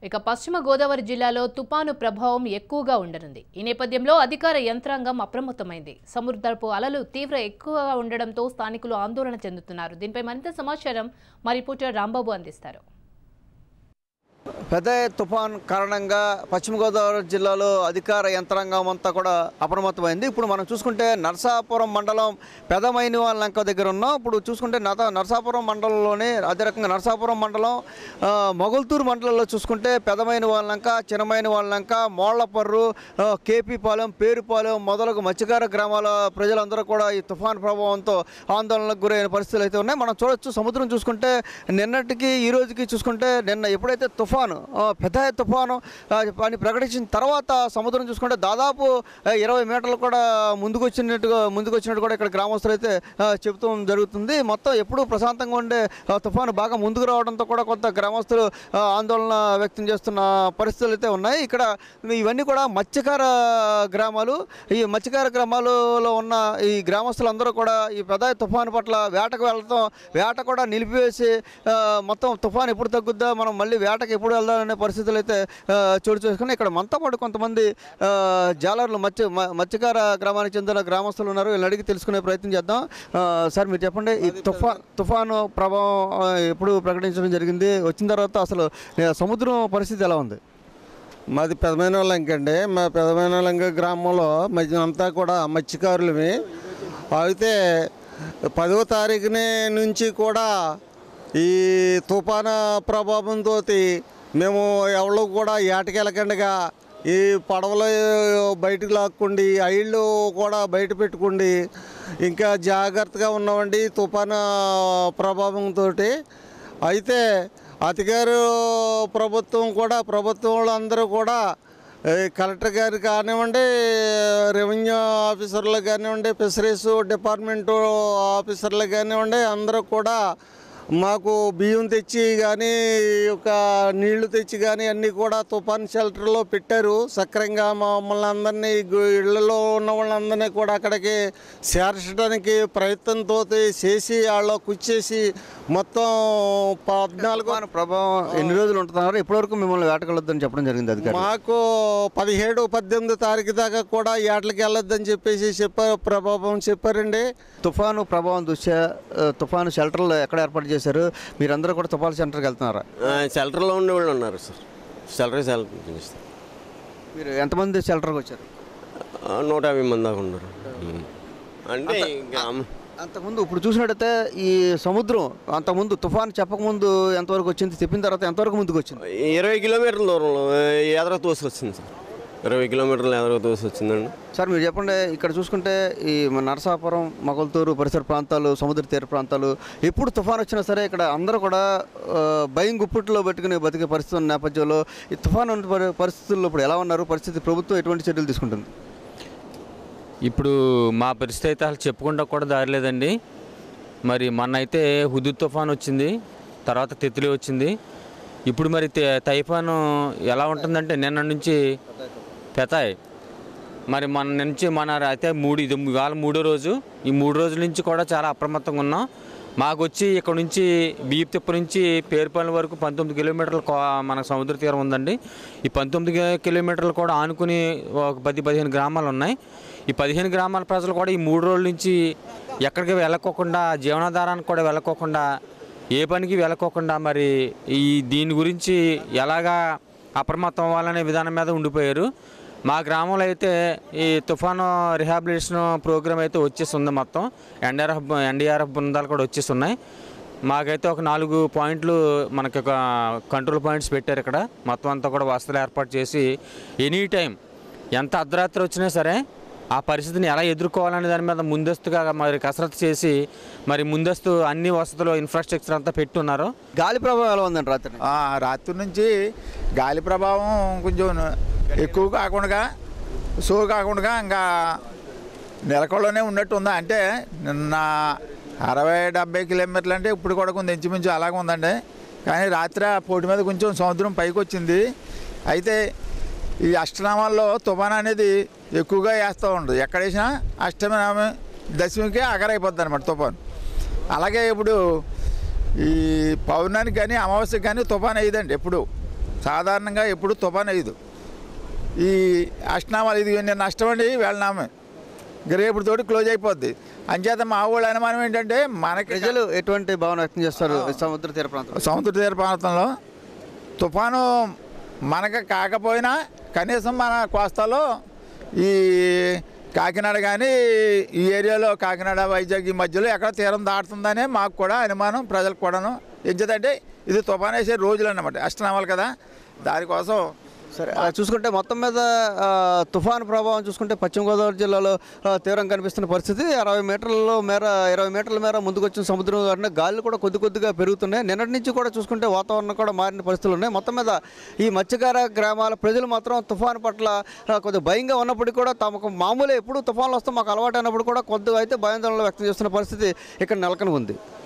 ఇక పశ్చిమ గోదావరి జిల్లాలో తుపాను ప్రభావం ఎక్కువగా ఉండనుంది ఈ నేపథ్యంలో అధికార యంత్రాంగం అప్రమత్తమైంది సముద్రపు అలలు తీవ్ర ఎక్కువగా ఉండడంతో స్థానికులు ఆందోళన చెందుతున్నారు దీనిపై మరింత సమాచారం మా రిపోర్టర్ రాంబాబు అందిస్తారు పెద్ద తుఫాన్ కారణంగా పశ్చిమ గోదావరి జిల్లాలో అధికార యంత్రాంగం అంతా కూడా అప్రమత్తమైంది ఇప్పుడు మనం చూసుకుంటే నరసాపురం మండలం పెదమైన లంక దగ్గర ఉన్నాం ఇప్పుడు చూసుకుంటే నత నరసాపురం మండలంలోనే అదే రకంగా నరసాపురం మండలం ఆ, మొగల్తూరు మండలంలో చూసుకుంటే పెదమైన లంక చిన్నమైన లంక మోళ్లపర్రు ఆ, కేపీపాలెం పేరుపాలెం మొదలగు మత్స్యకార గ్రామాల ప్రజలందరూ కూడా ఈ తుఫాన్ ప్రభావంతో ఆందోళనకు గురైన పరిస్థితులు అయితే ఉన్నాయి మనం చూడొచ్చు సముద్రం చూసుకుంటే నిన్నటికి ఈ రోజుకి చూసుకుంటే నిన్న ఎప్పుడైతే తుఫాను ఆ, పెద్ద తుఫాను ఆ, అని ప్రకటించిన తర్వాత సముద్రం చూసుకుంటే దాదాపు ఆ, ఇరవై మీటర్లు కూడా ముందుకు వచ్చినట్టుగా ముందుకు వచ్చినట్టు కూడా ఇక్కడ గ్రామస్తులు అయితే ఆ, చెబుతూ జరుగుతుంది మొత్తం ఎప్పుడూ ప్రశాంతంగా ఉండే ఆ, తుఫాను బాగా ముందుకు రావడంతో కూడా కొంత గ్రామస్తులు ఆ, ఆందోళన వ్యక్తం చేస్తున్న పరిస్థితులు అయితే ఉన్నాయి ఇక్కడ ఇవన్నీ కూడా మత్స్యకార గ్రామాలు ఈ మత్స్యకార గ్రామాలలో ఉన్న ఈ గ్రామస్తులందరూ కూడా ఈ పెద్ద తుఫాను పట్ల వేటకు వెళ్ళటం వేట కూడా నిలిపివేసి ఆ, మొత్తం తుఫాను ఎప్పుడు తగ్గుద్దా మనం మళ్ళీ వేటకి ఎప్పుడు వెళ్దామనే పరిస్థితులు అయితే ఆ, చోటు చేసుకుని ఇక్కడ మనతో పాటు కొంతమంది ఆ, జాలర్లు మత్స్య మ- మత్స్యకార గ్రామానికి చెందిన గ్రామస్తులు ఉన్నారు వీళ్ళని అడిగి తెలుసుకునే ప్రయత్నం చేద్దాం ఆ, సార్ మీరు చెప్పండి ఈ తుఫా తుఫాను ప్రభావం ఆ, ఎప్పుడు ప్రకటించడం జరిగింది వచ్చిన తర్వాత అసలు ఆ, సముద్రం పరిస్థితి ఎలా ఉంది మాది పెదమైన లంక అండి మా పెదమైన లంక గ్రామంలో మధ్య అంతా కూడా మత్స్యకారులవి అయితే పదవ తారీఖుని నుంచి కూడా ఈ తుఫాను ప్రభావంతో మేము ఎవరు కూడా ఏటకెళ్ళకుండా ఈ పడవలు బయటకు లాక్కుండి ఐళ్ళు కూడా బయట పెట్టుకోండి ఇంకా జాగ్రత్తగా ఉన్నామండి ఈ తుఫాను ప్రభావంతో అయితే అధికారు ప్రభుత్వం కూడా ప్రభుత్వం అందరూ కూడా ఈ కలెక్టర్ గారు కానివ్వండి రెవెన్యూ ఆఫీసర్లు కానివ్వండి ఫిషరీస్ డిపార్ట్మెంటు ఆఫీసర్లు కానివ్వండి అందరూ కూడా మాకు బియ్యం తెచ్చి కానీ ఒక నీళ్లు తెచ్చి కానీ అన్నీ కూడా తుఫాన్ షెల్టర్లో పెట్టారు సక్రంగా మమ్మల్ని అందరినీ గు- ఇళ్లలో ఉన్న వాళ్ళందరినీ కూడా అక్కడికి చేర్చడానికి ప్రయత్నంతో చేసి వాళ్ళ కూర్చేసి మొత్తం పద్నాలుగు తుఫాను ప్రభావం ఎన్ని రోజులు ఉంటున్నారు ఇప్పటివరకు మిమ్మల్ని వేటకెళ్ళొద్దని చెప్పడం జరిగింది అధికారులు మాకు పదిహేడు పద్దెనిమిది తారీఖు దాకా కూడా ఏటలకి వెళ్ళొద్దని చెప్పేసి చెప్పారు ప్రభావం చెప్పారండి తుఫాను ప్రభావం దృష్ట్యా ఆ, తుఫాను షెల్టర్లు ఎక్కడ ఏర్పాటు చేశారు మీరందరూ కూడా తుఫాను సెంటర్కి వెళ్తున్నారా షెల్టర్లో ఉండే వాళ్ళు ఉన్నారు సార్ షెల్టర్ షెల్టర్ చేస్తారు మీరు ఎంతమంది షెల్టర్కి వచ్చారు ఆ, నూట యాభై మంది దాకా ఉన్నారు ఉమ్. అంటే గ్రామం అంతకుముందు ఇప్పుడు చూసినట్టయితే ఈ సముద్రం అంతకుముందు తుఫాను చెప్పకముందు ఎంతవరకు వచ్చింది చెప్పిన తర్వాత ఎంతవరకు ముందుకు వచ్చింది ఇరవై కిలోమీటర్ల దూరంలో ఎదర తోసుకొచ్చింది సార్ ఇరవై కిలోమీటర్లు ఎదర తోసుకొచ్చిందండి సార్ మీరు చెప్పండి ఇక్కడ చూసుకుంటే ఈ మన నరసాపురం మొగల్తూరు పరిసర ప్రాంతాలు సముద్ర తీర ప్రాంతాలు ఎప్పుడు తుఫాను వచ్చినా సరే ఇక్కడ అందరూ కూడా ఆ, భయం గుప్పిట్లో పెట్టుకుని బతికే పరిస్థితి ఉన్న నేపథ్యంలో ఈ తుఫాను ఉన్న పరి- పరిస్థితుల్లో ఇప్పుడు ఎలా ఉన్నారు పరిస్థితి ప్రభుత్వం ఎటువంటి చర్యలు తీసుకుంటుంది ఇప్పుడు మా పరిస్థితి అయితే అసలు చెప్పుకుంటా కూడా దారి లేదండి మరి మొన్న అయితే హుదూ తుఫాన్ వచ్చింది తర్వాత తిత్లీ వచ్చింది ఇప్పుడు మరి తే- తైఫాను ఎలా ఉంటుందంటే నిన్న నుంచి పెతాయ్ మరి మన నుంచి మన అయితే మూడు ఇది ఇవాళ మూడో రోజు ఈ మూడు రోజుల నుంచి కూడా చాలా అప్రమత్తంగా ఉన్నాం మాకు వచ్చి ఇక్కడ నుంచి బియ్యపు తిప్ప నుంచి పేరుపల్లి వరకు పంతొమ్మిది కిలోమీటర్ల కో- మన సముద్ర తీరం ఉందండి ఈ పంతొమ్మిది కి- కిలోమీటర్లు కూడా ఆనుకుని ఒక పది పదిహేను గ్రామాలు ఉన్నాయి ఈ పదిహేను గ్రామాల ప్రజలు కూడా ఈ మూడు రోజుల నుంచి ఎక్కడికి వెళ్ళకోకుండా జీవనాధారానికి కూడా వెళ్ళకోకుండా ఏ పనికి వెళ్ళకోకుండా మరి ఈ దీని గురించి ఎలాగా అప్రమత్తం అవ్వాలనే విధానం మీద ఉండిపోయారు మా గ్రామంలో అయితే ఈ తుఫాను రిహాబిలిటేషన్ ప్రోగ్రామ్ అయితే వచ్చేసి ఉంది మొత్తం ఎన్డీఆర్ఎఫ్ ఎన్డీఆర్ఎఫ్ బృందాలు కూడా వచ్చేసి ఉన్నాయి మాకైతే ఒక నాలుగు పాయింట్లు మనకి ఒక కంట్రోల్ పాయింట్స్ పెట్టారు ఇక్కడ మొత్తం అంతా కూడా వసతులు ఏర్పాటు చేసి ఎనీ టైం ఎంత అర్ధరాత్రి వచ్చినా సరే ఆ పరిస్థితిని ఎలా ఎదుర్కోవాలనే దాని మీద ముందస్తుగా మరి కసరత్తు చేసి మరి ముందస్తు అన్ని వసతులు ఇన్ఫ్రాస్ట్రక్చర్ అంతా పెట్టున్నారు గాలి ప్రభావం ఎలా ఉందండి రాత్రి ఆ, రాత్రి నుంచి గాలి ప్రభావం కొంచెం ఎక్కువ కాకుండా సో కాకుండా ఇంకా నెలకొల్లోనే ఉన్నట్టు ఉందా అంటే నిన్న అరవై డెబ్బై కిలోమీటర్లు అంటే ఇప్పుడు కూడా కొంచెం ఇంచుమించు అలాగే ఉందండి కానీ రాత్రి ఆ పోటీ మీద కొంచెం సముద్రం పైకి వచ్చింది అయితే ఈ అష్టనామాల్లో తుఫాన్ అనేది ఎక్కువగా వేస్తూ ఉంటుంది ఎక్కడ వేసినా అష్టమి నామ దశమికి అగరైపోద్ది అనమాట తుఫాన్ అలాగే ఇప్పుడు ఈ పౌర్ణానికి కానీ అమావాస్యకి కానీ తుఫాన్ అయ్యిందండి ఎప్పుడు సాధారణంగా ఎప్పుడు తుఫాన్ వేయదు ఈ అష్టనామాలు ఇది నేను నష్టమండి వెళ్ళనామే రేపుతోటి క్లోజ్ అయిపోద్ది అంచేత మా ఊళ్ళ అనుమానం ఏంటంటే మనకి ప్రజలు ఎటువంటి భావన వ్యక్తం చేస్తారు ఈ సముద్ర తీర ప్రాంతం సముద్ర తీర ప్రాంతంలో తుఫాను మనకు కాకపోయినా కనీసం మన కోస్తాలో ఈ కాకినాడ కానీ ఈ ఏరియాలో కాకినాడ వైజాగ్ ఈ మధ్యలో ఎక్కడ తీరం దాటుతుందనే మాకు కూడా అనుమానం ప్రజలకు కూడాను ఎంచేదంటే ఇది తుఫాన్ వేసే రోజులు అన్నమాట అష్టనామాలు కదా దానికోసం సరే అలా చూసుకుంటే మొత్తం మీద ఆ, తుఫాను ప్రభావం చూసుకుంటే పశ్చిమ గోదావరి జిల్లాలో ఆ, తీవ్రంగా కనిపిస్తున్న పరిస్థితి అరవై మీటర్ల మేర ఇరవై మీటర్ల మేర ముందుకు వచ్చిన సముద్రం గారిన గాలులు కూడా కొద్ది కొద్దిగా పెరుగుతున్నాయి నిన్నటి నుంచి కూడా చూసుకుంటే వాతావరణం కూడా మారిన పరిస్థితులు ఉన్నాయి మొత్తం మీద ఈ మత్స్యకార గ్రామాల ప్రజలు మాత్రం తుఫాను పట్ల ఆ, కొద్దిగా భయంగా ఉన్నప్పటికీ కూడా తమకు మామూలే ఎప్పుడు తుఫాన్లు వస్తే మాకు అలవాటు అయినప్పుడు కూడా కొద్దిగా అయితే భయాందోళనలు వ్యక్తం చేస్తున్న పరిస్థితి ఇక్కడ నెలకొని ఉంది